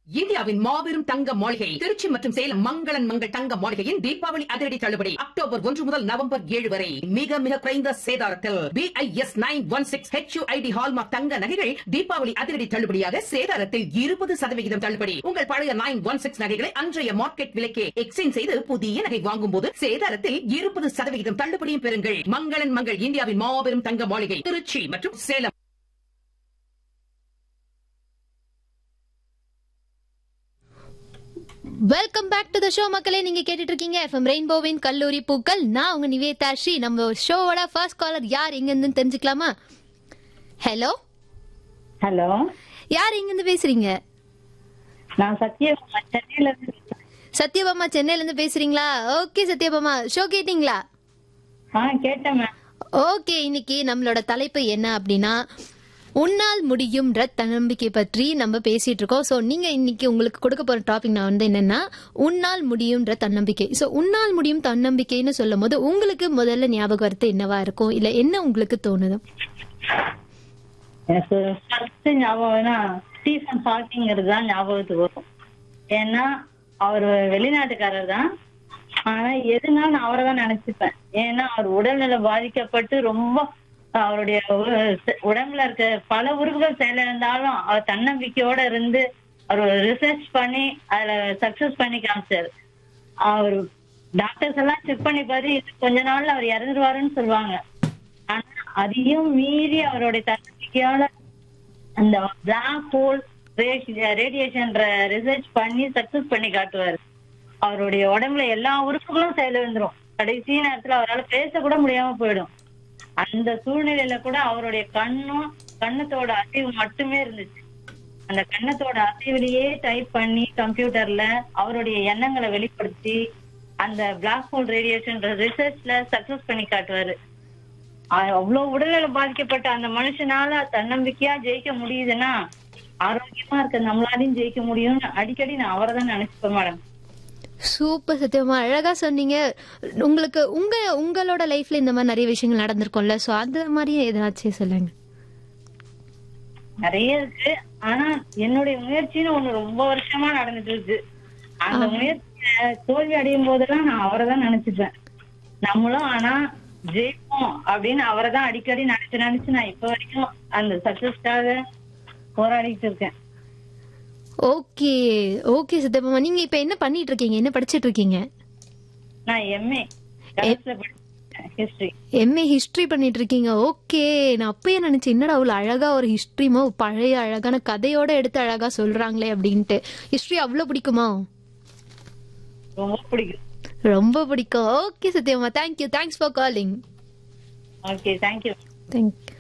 இந்தியாவின் மாபெரும் தங்க மாளிகை திருச்சி மற்றும் சேலம் மங்களன் மங்கள் தங்க மாளிகையின் தீபாவளி அதிரடி தள்ளுபடி அக்டோபர் ஒன்று முதல் நவம்பர் ஏழு வரை மிக மிக குறைந்த சேதாரத்தில் BIS nine one six HUID hallmark தங்க நகைகள் தீபாவளி அதிரடி தள்ளுபடியாக சேதாரத்தில் இருபது சதவிகிதம் தள்ளுபடி உங்கள் பழைய நைன் ஒன் சிக்ஸ் நகைகளை அன்றைய மார்க்கெட் விலைக்கே எக்ஸ்சேஞ்ச் செய்து புதிய நகை வாங்கும் போது சேதாரத்தில் இருபது சதவிகிதம் தள்ளுபடியும் பெறுங்கள் மங்களன் மங்கள் இந்தியாவின் மாபெரும் தங்க மாளிகை திருச்சி மற்றும் Salem welcome back to the show மக்களே நீங்க கேட்டுட்டு இருக்கீங்க எஃப்எம் ரெயின்போவின் கல்லூரி பூக்கள் நான் உங்க நிவேதா ஸ்ரீ நம்ம ஷோவோட ஃபர்ஸ்ட் காலர் யார் எங்க இருந்து தெரிஞ்சுக்கலாமா ஹலோ ஹலோ யார் எங்க இருந்து பேசுறீங்க நான் சத்யபாமா சென்னையில இருந்து பேசுறேன். சத்யபாமா சென்னையில இருந்து பேசுறீங்களா ஓகே சத்யபாமா ஷோ கேட்டிங்களா ஆ கேட்டேன் மேம் ஓகே இன்னைக்கு நம்மளோட தலைப்பு என்ன அப்படின்னா உன்னால் முடியும்ன்ற தன்னம்பிக்கை பற்றி நம்ம பேசிட்டு இருக்கோம் ஸோ நீங்க இன்னைக்கு உங்களுக்கு கொடுக்க போற டாபிக் நான் வந்து என்னன்னா உன்னால் முடியும்ன்ற தன்னம்பிக்கை ஸோ உன்னால் முடியும் தன்னம்பிக்கைன்னு சொல்லும் போது உங்களுக்கு முதல்ல ஞாபகம் வரது என்னவா இருக்கும் இல்ல என்ன உங்களுக்கு தோணுது எனக்கு ஃபர்ஸ்ட் ஞாபகம்னா ஸ்டீஃபன் ஹாக்கிங்கிறது தான் ஞாபகத்துக்கு வரும் ஏன்னா அவர் வெளிநாட்டுக்காரர் தான் ஆனா எதுனா நான் அவரை தான் நினைச்சுப்பேன் ஏன்னா அவர் உடல்நிலை பாதிக்கப்பட்டு ரொம்ப அவருடைய உ- உடம்புல இருக்க பல உறுப்புகள் செயலிழந்தாலும் அவர் தன்னம்பிக்கையோட இருந்து அவர் ரிசர்ச் பண்ணி அதுல சக்சஸ் பண்ணி காமிச்சாரு அவர் டாக்டர்ஸ் எல்லாம் செக் பண்ணி பார்த்து இது கொஞ்ச நாள்ல அவர் இறந்துருவாருன்னு சொல்லுவாங்க ஆனா அதையும் மீறி அவருடைய தன்னம்பிக்கையால அந்த பிளாக் ஹோல் ரேடியேஷன்ற ரிசர்ச் பண்ணி சக்சஸ் பண்ணி காட்டுவாரு அவருடைய உடம்புல எல்லா உறுப்புகளும் செயலிழந்துரும் கடைசி நேரத்துல அவரால் பேச கூட முடியாம போயிடும் அந்த சூழ்நிலையில கூட அவருடைய கண்ணும் கண்ணத்தோட அசைவு மட்டுமே இருந்துச்சு அந்த கண்ணத்தோட அசைவிலேயே டைப் பண்ணி கம்ப்யூட்டர்ல அவருடைய எண்ணங்களை வெளிப்படுத்தி அந்த பிளாக் ஹோல் ரேடியேஷன் ரிசர்ச்ல சக்சஸ் பண்ணி காட்டுவாரு அ- அவ்வளவு உடல்நல பாதிக்கப்பட்ட அந்த மனுஷனால தன்னம்பிக்கையா ஜெயிக்க முடியுதுன்னா ஆரோக்கியமா இருக்க நம்மளாலையும் ஜெயிக்க முடியும்னு அடிக்கடி நான் அவரை தான் நினைச்சுப்பேன் மேடம் சூப்பர் சத்யமா அழகா சொன்னீங்க உங்களுக்கு உங்க உங்களோட லைஃப்ல இந்த மாதிரி நிறைய விஷயங்கள் நடந்திருக்கும்ல ஸோ அந்த மாதிரியே எதனாச்சும் சொல்லுங்க நிறைய இருக்கு ஆனா என்னுடைய முயற்சின்னு ஒண்ணு ரொம்ப வருஷமா நடந்துட்டு இருக்கு அந்த முயற்சியில தோல்வி அடையும் போதெல்லாம் நான் அவரை தான் நினைச்சுப்பேன் நம்மளும் ஆனா ஜெயிப்போம் அப்படின்னு அவரை தான் அடிக்கடி நினைச்சு நினைச்சு நான் இப்ப வரைக்கும் அந்த சக்சஸ்க்காக போராடிட்டு இருக்கேன் ஓகே ஓகே சத்யபாமா நீங்க இப்ப என்ன பண்ணிட்டு இருக்கீங்க என்ன படிச்சிட்டு இருக்கீங்க நான் எம்ஏ கரஸ்ல படிச்சேன் ஹிஸ்டரி எம்ஏ ஹிஸ்டரி பண்ணிட்டு இருக்கீங்க ஓகே நான் அப்பயே நினைச்சேன் என்னடா அவ்வளவு அழகா ஒரு ஹிஸ்டரிமா பழைய அழகான கதையோட எடுத்து அழகா சொல்றாங்களே அப்படின்ட்டு ஹிஸ்டரி அவ்வளவு பிடிக்குமா ரொம்ப பிடிக்கும் ரொம்ப பிடிக்கும் ஓகே சத்யமா thank you thanks for calling okay thank you thank you